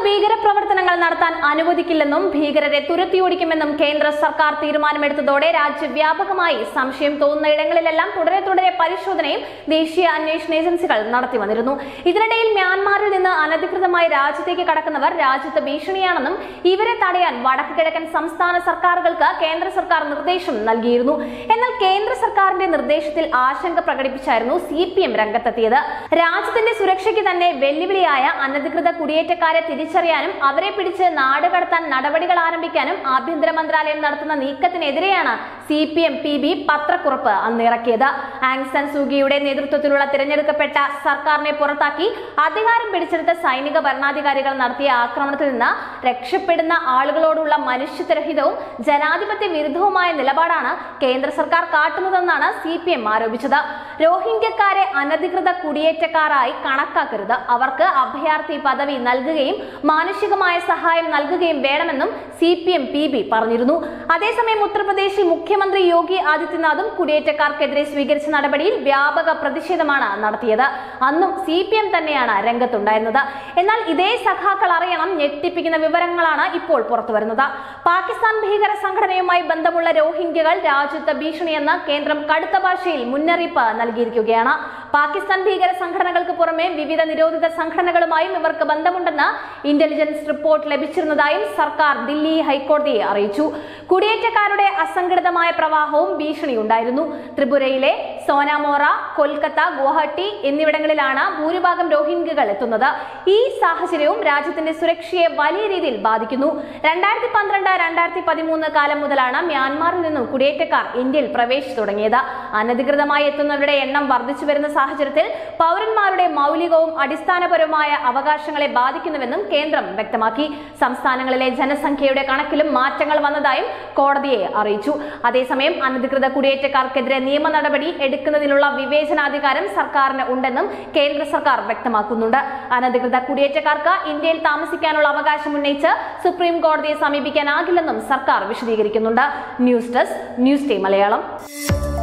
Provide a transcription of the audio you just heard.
ഭീകരപ്രവർത്തനങ്ങൾ നടത്താൻ അനുവദിക്കില്ലെന്നും ഭീകരരെ തുരത്തിയോടിക്കുമെന്നും കേന്ദ്ര സർക്കാർ തീരുമാനമെടുത്തതോടെ രാജ്യവ്യാപകമായി സംശയം തോന്നുന്ന ഇടങ്ങളിലെല്ലാം തുടരെ തുടരെ പരിശോധനയും ദേശീയ അന്വേഷണ ഏജൻസികൾ നടത്തി വന്നിരുന്നു ഇതിനിടയിൽ മ്യാൻമാറിൽ നിന്ന് അനധികൃതമായി രാജ്യത്തേക്ക് കടക്കുന്നവർ രാജ്യത്ത് ഭീഷണിയാണെന്നും ഇവരെ തടയാൻ വടക്ക് കിഴക്കൻ സംസ്ഥാന സർക്കാരുകൾക്ക് കേന്ദ്ര സർക്കാർ നിർദ്ദേശം നൽകിയിരുന്നു എന്നാൽ കേന്ദ്ര സർക്കാരിന്റെ നിർദ്ദേശത്തിൽ ആശങ്ക പ്രകടിപ്പിച്ചായിരുന്നു സി പി എം രംഗത്തെത്തിയത് രാജ്യത്തിന്റെ സുരക്ഷയ്ക്ക് തന്നെ വെല്ലുവിളിയായ അനധികൃത കുടിയേറ്റക്കാരെ തിരിച്ചറിയാനും അവരെ പിടിച്ച് നാട് കടത്താൻ നടപടികൾ ആരംഭിക്കാനും ആഭ്യന്തര മന്ത്രാലയം നടത്തുന്ന നീക്കത്തിനെതിരെയാണ് C P M P B പത്രക്കുറിപ്പ് അന്ന് ഇറക്കിയത് ആങ് സൻ സൂകിയുടെ നേതൃത്വത്തിലുള്ള തിരഞ്ഞെടുക്കപ്പെട്ട സർക്കാരിനെ പുറത്താക്കി അധികാരം പിടിച്ചെടുത്ത സൈനിക ഭരണാധികാരികൾ നടത്തിയ ആക്രമണത്തിൽ നിന്ന് രക്ഷപ്പെടുന്ന ആളുകളോടുള്ള മനുഷ്യത്വരഹിതവും ജനാധിപത്യ വിരുദ്ധവുമായ നിലപാടാണ് കേന്ദ്ര സർക്കാർ കാട്ടുന്നതെന്നാണ് സി പി എം ആരോപിച്ചത് രോഹിംഗ്യക്കാരെ അനധികൃത കുടിയേറ്റക്കാരായി കണക്കാക്കരുത് അവർക്ക് അഭയാർത്ഥി പദവി നൽകുകയും മാനുഷികമായ സഹായം നൽകുകയും വേണമെന്നും C P M P B പറഞ്ഞിരുന്നു അതേസമയം ഉത്തർപ്രദേശിൽ മുഖ്യമന്ത്രി യോഗി ആദിത്യനാഥും കുടിയേറ്റക്കാർക്കെതിരെ സ്വീകരിച്ച നടപടിയിൽ വ്യാപക പ്രതിഷേധമാണ് നടത്തിയത് അന്നും സി പി എം തന്നെയാണ് രംഗത്തുണ്ടായിരുന്നത് എന്നാൽ ഇതേ സഖാക്കൾ അറിയണം ഞെട്ടിപ്പിക്കുന്ന വിവരങ്ങളാണ് ഇപ്പോൾ പുറത്തുവരുന്നത് പാകിസ്ഥാൻ ഭീകര സംഘടനയുമായി ബന്ധമുള്ള രോഹിംഗ്യകൾ രാജ്യത്ത് ഭീഷണിയെന്ന് കേന്ദ്രം കടുത്ത ഭാഷയിൽ മുന്നറിയിപ്പ് നൽകിയിരിക്കുകയാണ് പാകിസ്ഥാൻ ഭീകര സംഘടനകൾക്ക് പുറമെ വിവിധ നിരോധിത സംഘടനകളുമായും ഇവർക്ക് ബന്ധമുണ്ടെന്ന് ഇന്റലിജൻസ് റിപ്പോർട്ട് ലഭിച്ചിരുന്നതായും സർക്കാർ ദില്ലി ഹൈക്കോടതിയെ അറിയിച്ചു കുടിയേറ്റക്കാരുടെ അസംഘടിതമായ പ്രവാഹവും ഭീഷണിയുണ്ടായിരുന്നു ത്രിപുരയിലെ സോനാമോറ കൊൽക്കത്ത ഗുവാഹട്ടി എന്നിവിടങ്ങളിലാണ് ഭൂരിഭാഗം രോഹിംഗ്യകൾ എത്തുന്നത് ഈ സാഹചര്യവും രാജ്യത്തിന്റെ സുരക്ഷയെ വലിയ രീതിയിൽ ബാധിക്കുന്നു രണ്ടായിരത്തി പന്ത്രണ്ട് രണ്ടായിരത്തി പതിമൂന്ന് കാലം മുതലാണ് മ്യാൻമാറിൽ നിന്നും കുടിയേറ്റക്കാർ ഇന്ത്യയിൽ പ്രവേശിച്ചു തുടങ്ങിയത് അനധികൃതമായി എത്തുന്നവരുടെ എണ്ണം വർദ്ധിച്ചു വരുന്ന സാഹചര്യത്തിൽ പൗരന്മാരുടെ മൗലികവും അടിസ്ഥാനപരവുമായ അവകാശങ്ങളെ ബാധിക്കുന്നുവെന്നും കേന്ദ്രം വ്യക്തമാക്കി സംസ്ഥാനങ്ങളിലെ ജനസംഖ്യയുടെ കണക്കിലും മാറ്റങ്ങൾ വന്നതായും കോടതിയെ അറിയിച്ചു അതേസമയം അനധികൃത കുടിയേറ്റക്കാർക്കെതിരെ നിയമ നടപടി എടുക്കുന്നതിനുള്ള വിവേചനാധികാരം സർക്കാരിന് ഉണ്ടെന്നും കേന്ദ്ര സർക്കാർ വ്യക്തമാക്കുന്നുണ്ട് അനധികൃത കുടിയേറ്റക്കാർക്ക് ഇന്ത്യയിൽ താമസിക്കാനുള്ള അവകാശം ഉന്നയിച്ച് സുപ്രീം കോടതിയെ സമീപിക്കാനാകില്ലെന്നും സർക്കാർ വിശദീകരിക്കുന്നുണ്ട് news desk news team Malayalam